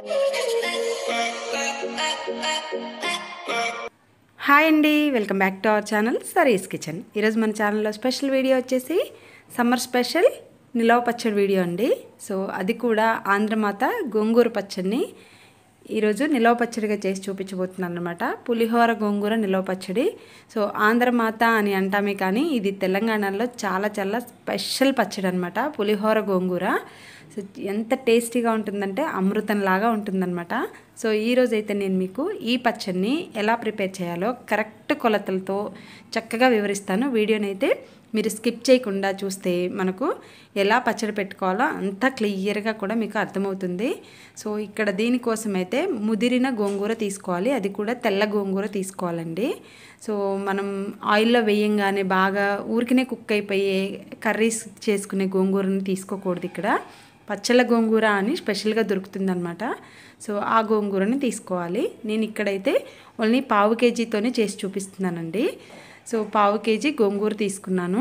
hi అండి welcome back to our channel సరీస్ kitchen ఈరోజు మన ఛానల్లో స్పెషల్ వీడియో వచ్చేసి సమ్మర్ స్పెషల్ నిలవ పచ్చడి వీడియో అండి సో అది కూడా ఆంధ్రమాత గోంగూర పచ్చడిని ఈరోజు నిలవ పచ్చడిగా చేసి చూపించబోతున్నాను అనమాట పులిహోర గోంగూర నిలవ పచ్చడి సో ఆంధ్రమాత అని అంటామే కానీ ఇది తెలంగాణలో చాలా చాలా స్పెషల్ పచ్చడి అనమాట పులిహోర గోంగూర సో ఎంత టేస్టీగా ఉంటుందంటే అమృతంలాగా ఉంటుందన్నమాట సో ఈరోజు అయితే నేను మీకు ఈ పచ్చడిని ఎలా ప్రిపేర్ చేయాలో కరెక్ట్ కొలతలతో చక్కగా వివరిస్తాను వీడియోని అయితే మీరు స్కిప్ చేయకుండా చూస్తే మనకు ఎలా పచ్చడి పెట్టుకోవాలో అంతా క్లియర్గా కూడా మీకు అర్థమవుతుంది సో ఇక్కడ దీనికోసం అయితే ముదిరిన గోంగూర తీసుకోవాలి అది కూడా తెల్ల గోంగూర తీసుకోవాలండి సో మనం ఆయిల్లో వేయంగానే బాగా ఊరికనే కుక్ అయిపోయే కర్రీస్ చేసుకునే గోంగూరని తీసుకోకూడదు ఇక్కడ పచ్చళ్ళ గోంగూర అని స్పెషల్గా దొరుకుతుందనమాట సో ఆ గోంగూరని తీసుకోవాలి నేను ఇక్కడైతే ఓన్లీ పావు కేజీతోనే చేసి చూపిస్తున్నానండి సో పావు కేజీ గోంగూర తీసుకున్నాను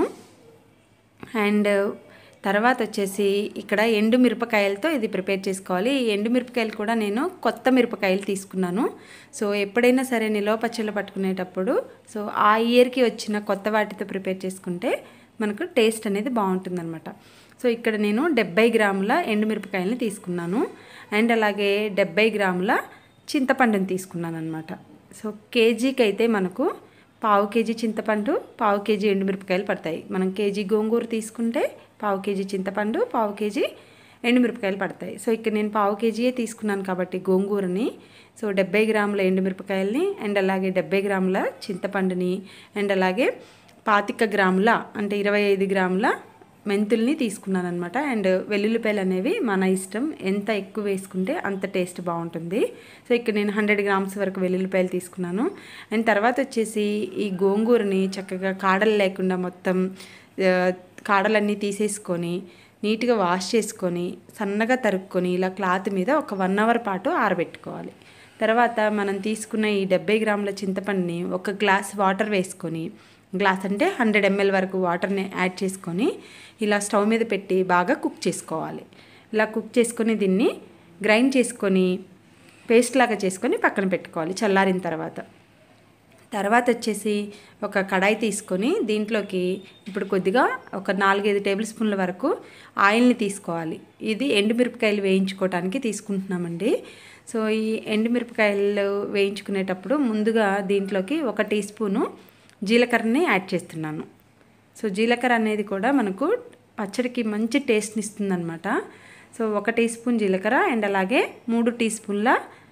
అండ్ తర్వాత వచ్చేసి ఇక్కడ ఎండు మిరపకాయలతో ఇది ప్రిపేర్ చేసుకోవాలి ఈ ఎండు మిరపకాయలు కూడా నేను కొత్త మిరపకాయలు తీసుకున్నాను సో ఎప్పుడైనా సరే నిలవ పచ్చళ్ళు పట్టుకునేటప్పుడు సో ఆ ఇయర్కి వచ్చిన కొత్త వాటితో ప్రిపేర్ చేసుకుంటే మనకు టేస్ట్ అనేది బాగుంటుందన్నమాట సో ఇక్కడ నేను డెబ్బై గ్రాముల ఎండుమిరపకాయలని తీసుకున్నాను అండ్ అలాగే డెబ్బై గ్రాముల చింతపండుని తీసుకున్నాను అనమాట సో కేజీకి అయితే మనకు పావు కేజీ చింతపండు పావు కేజీ ఎండుమిరపకాయలు పడతాయి మనం కేజీ గోంగూర తీసుకుంటే పావు కేజీ చింతపండు పావు కేజీ ఎండుమిరపకాయలు పడతాయి సో ఇక్కడ నేను పావు కేజీయే తీసుకున్నాను కాబట్టి గోంగూరని సో డెబ్బై గ్రాముల ఎండుమిరపకాయలని అండ్ అలాగే డెబ్బై గ్రాముల చింతపండుని అండ్ అలాగే పాతిక గ్రాముల అంటే ఇరవై ఐదు గ్రాముల మెంతుల్ని తీసుకున్నాను అనమాట అండ్ వెల్లుల్లిపాయలు అనేవి మన ఇష్టం ఎంత ఎక్కువ వేసుకుంటే అంత టేస్ట్ బాగుంటుంది సో ఇక్కడ నేను హండ్రెడ్ గ్రామ్స్ వరకు వెల్లుల్లిపాయలు తీసుకున్నాను అండ్ తర్వాత వచ్చేసి ఈ గోంగూరని చక్కగా కాడలు లేకుండా మొత్తం కాడలన్నీ తీసేసుకొని నీట్గా వాష్ చేసుకొని సన్నగా తరుక్కొని ఇలా క్లాత్ మీద ఒక వన్ అవర్ పాటు ఆరబెట్టుకోవాలి తర్వాత మనం తీసుకున్న ఈ డెబ్బై గ్రాముల చింతపండుని ఒక గ్లాస్ వాటర్ వేసుకొని గ్లాస్ అంటే హండ్రెడ్ ఎంఎల్ వరకు వాటర్ని యాడ్ చేసుకొని ఇలా స్టవ్ మీద పెట్టి బాగా కుక్ చేసుకోవాలి ఇలా కుక్ చేసుకొని దీన్ని గ్రైండ్ చేసుకొని పేస్ట్ లాగా చేసుకొని పక్కన పెట్టుకోవాలి చల్లారిన తర్వాత తర్వాత వచ్చేసి ఒక కడాయి తీసుకొని దీంట్లోకి ఇప్పుడు కొద్దిగా ఒక నాలుగైదు టేబుల్ స్పూన్ల వరకు ఆయిల్ని తీసుకోవాలి ఇది ఎండుమిరపకాయలు వేయించుకోవడానికి తీసుకుంటున్నామండి సో ఈ ఎండుమిరపకాయలు వేయించుకునేటప్పుడు ముందుగా దీంట్లోకి ఒక టీ స్పూను జీలకర్రని యాడ్ చేస్తున్నాను సో జీలకర్ర అనేది కూడా మనకు పచ్చడికి మంచి టేస్ట్ని ఇస్తుందన్నమాట సో ఒక టీ స్పూన్ జీలకర్ర అండ్ అలాగే మూడు టీ స్పూన్ల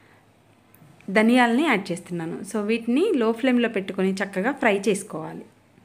ధనియాలని యాడ్ చేస్తున్నాను సో వీటిని లో ఫ్లేమ్లో పెట్టుకొని చక్కగా ఫ్రై చేసుకోవాలి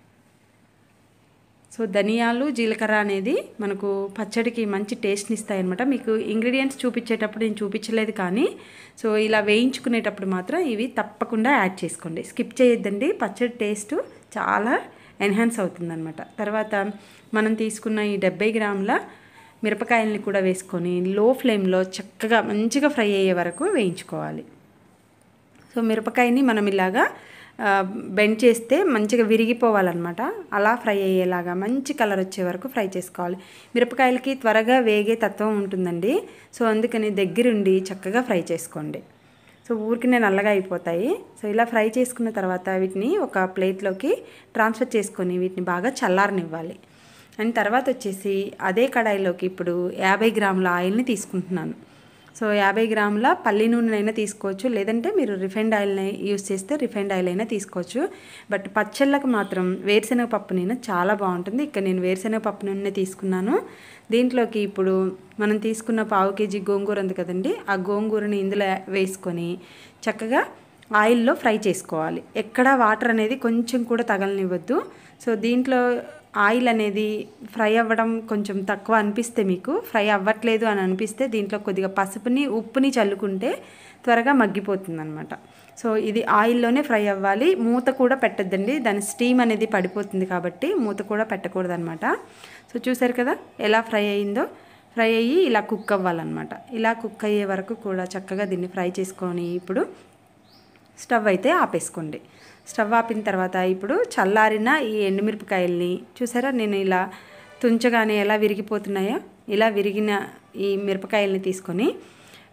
సో ధనియాలు జీలకర్ర అనేది మనకు పచ్చడికి మంచి టేస్ట్ని ఇస్తాయి అనమాట మీకు ఇంగ్రీడియంట్స్ చూపించేటప్పుడు నేను చూపించలేదు కానీ సో ఇలా వేయించుకునేటప్పుడు మాత్రం ఇవి తప్పకుండా యాడ్ చేసుకోండి స్కిప్ చేయొద్దండి పచ్చడి టేస్ట్ చాలా ఎన్హాన్స్ అవుతుందన్నమాట తర్వాత మనం తీసుకున్న ఈ డెబ్బై గ్రాముల మిరపకాయల్ని కూడా వేసుకొని లో ఫ్లేమ్లో చక్కగా మంచిగా ఫ్రై అయ్యే వరకు వేయించుకోవాలి సో మిరపకాయని మనం ఇలాగా బెండ్ చేస్తే మంచిగా విరిగిపోవాలన్నమాట అలా ఫ్రై అయ్యేలాగా మంచి కలర్ వచ్చే వరకు ఫ్రై చేసుకోవాలి మిరపకాయలకి త్వరగా వేగే తత్వం ఉంటుందండి సో అందుకని దగ్గరుండి చక్కగా ఫ్రై చేసుకోండి సో ఊరికినే నల్లగా అయిపోతాయి సో ఇలా ఫ్రై చేసుకున్న తర్వాత వీటిని ఒక ప్లేట్లోకి ట్రాన్స్ఫర్ చేసుకొని వీటిని బాగా చల్లారనివ్వాలి అండ్ తర్వాత వచ్చేసి అదే కడాయిలోకి ఇప్పుడు యాభై గ్రాముల ఆయిల్ని తీసుకుంటున్నాను సో యాభై గ్రాముల పల్లి నూనెనైనా తీసుకోవచ్చు లేదంటే మీరు రిఫైండ్ ఆయిల్ని యూస్ చేస్తే రిఫైండ్ ఆయిల్ అయినా తీసుకోవచ్చు బట్ పచ్చళ్ళకు మాత్రం వేరుశనగ పప్పు నూనె చాలా బాగుంటుంది ఇక్కడ నేను వేరుశనగ పప్పు నూనె తీసుకున్నాను దీంట్లోకి ఇప్పుడు మనం తీసుకున్న పావు కేజీ గోంగూర ఉంది కదండి ఆ గోంగూరని ఇందులో వేసుకొని చక్కగా ఆయిల్లో ఫ్రై చేసుకోవాలి ఎక్కడ వాటర్ అనేది కొంచెం కూడా తగలనివ్వద్దు సో దీంట్లో ఆయిల్ అనేది ఫ్రై అవ్వడం కొంచెం తక్కువ అనిపిస్తే మీకు ఫ్రై అవ్వట్లేదు అని అనిపిస్తే దీంట్లో కొద్దిగా పసుపుని ఉప్పుని చల్లుకుంటే త్వరగా మగ్గిపోతుంది అనమాట సో ఇది ఆయిల్లోనే ఫ్రై అవ్వాలి మూత కూడా పెట్టద్దండి దాని స్టీమ్ అనేది పడిపోతుంది కాబట్టి మూత కూడా పెట్టకూడదు అనమాట సో చూసారు కదా ఎలా ఫ్రై అయిందో ఫ్రై అయ్యి ఇలా కుక్ అవ్వాలన్నమాట ఇలా కుక్ అయ్యే వరకు కూడా చక్కగా దీన్ని ఫ్రై చేసుకొని ఇప్పుడు స్టవ్ అయితే ఆపేసుకోండి స్టవ్ ఆపిన తర్వాత ఇప్పుడు చల్లారిన ఈ ఎండుమిరపకాయల్ని చూసారా నేను ఇలా తుంచగానే ఎలా విరిగిపోతున్నాయో ఇలా విరిగిన ఈ మిరపకాయల్ని తీసుకొని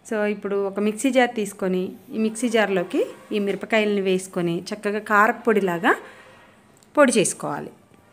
సో ఇప్పుడు ఒక మిక్సీ జార్ తీసుకొని ఈ మిక్సీ జార్లోకి ఈ మిరపకాయలని వేసుకొని చక్కగా కారపొడిలాగా పొడి చేసుకోవాలి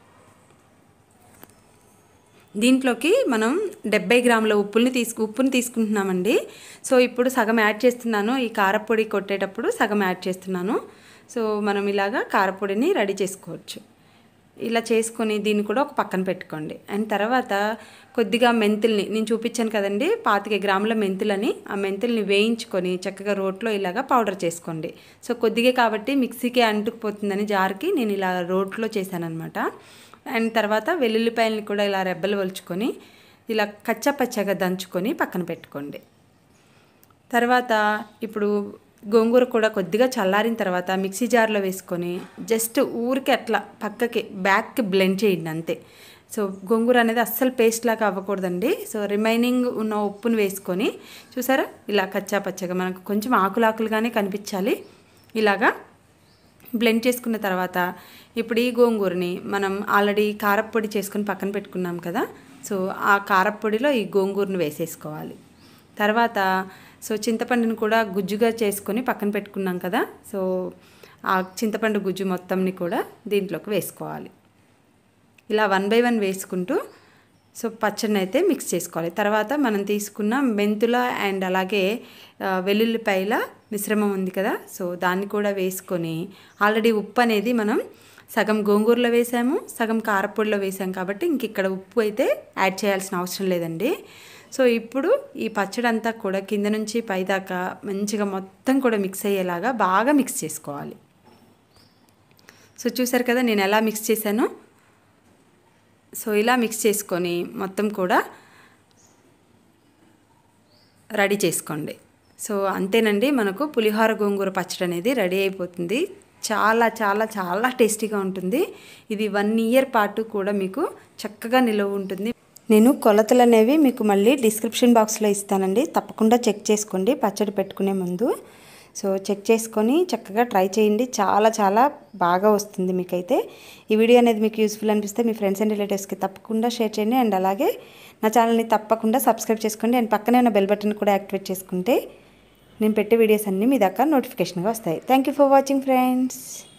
దీంట్లోకి మనం డెబ్బై గ్రాముల ఉప్పుని తీసుకు ఉప్పుని తీసుకుంటున్నామండి సో ఇప్పుడు సగం యాడ్ చేస్తున్నాను ఈ కారపొడి కొట్టేటప్పుడు సగం యాడ్ చేస్తున్నాను సో మనం ఇలాగా కారపొడిని రెడీ చేసుకోవచ్చు ఇలా చేసుకొని దీన్ని కూడా ఒక పక్కన పెట్టుకోండి అండ్ తర్వాత కొద్దిగా మెంతుల్ని నేను చూపించాను కదండి పాతిక గ్రాముల మెంతులని ఆ మెంతుల్ని వేయించుకొని చక్కగా రోట్లో ఇలాగా పౌడర్ చేసుకోండి సో కొద్దిగా కాబట్టి మిక్సీకి అంటుకుపోతుందని జార్కి నేను ఇలా రోట్లో చేశానమాట అండ్ తర్వాత వెల్లుల్లిపాయలని కూడా ఇలా రెబ్బలు వలుచుకొని ఇలా కచ్చా పచ్చగా దంచుకొని పక్కన పెట్టుకోండి తర్వాత ఇప్పుడు గోంగూర కూడా కొద్దిగా చల్లారిన తర్వాత మిక్సీ జార్లో వేసుకొని జస్ట్ ఊరికి అట్లా పక్కకి బ్యాక్కి బ్లెండ్ చేయండి అంతే సో గోంగూర అనేది అస్సలు పేస్ట్ లాగా అవ్వకూడదండి సో రిమైనింగ్ ఉన్న ఉప్పును వేసుకొని చూసారా ఇలా కచ్చా పచ్చగా మనకు కొంచెం ఆకులు ఆకులుగానే కనిపించాలి ఇలాగా బ్లెండ్ చేసుకున్న తర్వాత ఇప్పుడు ఈ గోంగూరని మనం ఆల్రెడీ కారప్పొడి చేసుకొని పక్కన పెట్టుకున్నాం కదా సో ఆ కారప్పొడిలో ఈ గోంగూరని వేసేసుకోవాలి తర్వాత సో చింతపండుని కూడా గుజ్జుగా చేసుకొని పక్కన పెట్టుకున్నాం కదా సో ఆ చింతపండు గుజ్జు మొత్తంని కూడా దీంట్లోకి వేసుకోవాలి ఇలా వన్ బై వన్ వేసుకుంటూ సో పచ్చడిని అయితే మిక్స్ చేసుకోవాలి తర్వాత మనం తీసుకున్న మెంతుల అండ్ అలాగే వెల్లుల్లిపాయల మిశ్రమం ఉంది కదా సో దాన్ని కూడా వేసుకొని ఆల్రెడీ ఉప్పు అనేది మనం సగం గోంగూరలో వేసాము సగం కారపొడిలో వేసాం కాబట్టి ఇంక ఇక్కడ ఉప్పు అయితే యాడ్ చేయాల్సిన అవసరం లేదండి సో ఇప్పుడు ఈ పచ్చడి అంతా కూడా కింద నుంచి పైదాకా మంచిగా మొత్తం కూడా మిక్స్ అయ్యేలాగా బాగా మిక్స్ చేసుకోవాలి సో చూసారు కదా నేను ఎలా మిక్స్ చేశానో సో ఇలా మిక్స్ చేసుకొని మొత్తం కూడా రెడీ చేసుకోండి సో అంతేనండి మనకు పులిహోర గోంగూర పచ్చడి అనేది రెడీ అయిపోతుంది చాలా చాలా చాలా టేస్టీగా ఉంటుంది ఇది వన్ ఇయర్ పాటు కూడా మీకు చక్కగా నిలవ ఉంటుంది నేను కొలతలు అనేవి మీకు మళ్ళీ డిస్క్రిప్షన్ బాక్స్లో ఇస్తానండి తప్పకుండా చెక్ చేసుకోండి పచ్చడి పెట్టుకునే ముందు సో చెక్ చేసుకొని చక్కగా ట్రై చేయండి చాలా చాలా బాగా వస్తుంది మీకైతే ఈ వీడియో అనేది మీకు యూస్ఫుల్ అనిపిస్తే మీ ఫ్రెండ్స్ అండ్ రిలేటివ్స్కి తప్పకుండా షేర్ చేయండి అండ్ అలాగే నా ఛానల్ని తప్పకుండా సబ్స్క్రైబ్ చేసుకోండి అండ్ పక్కనే ఉన్న బెల్ బటన్ కూడా యాక్టివేట్ చేసుకుంటే నేను పెట్టే వీడియోస్ అన్నీ మీ దాకా నోటిఫికేషన్గా వస్తాయి thank you for watching friends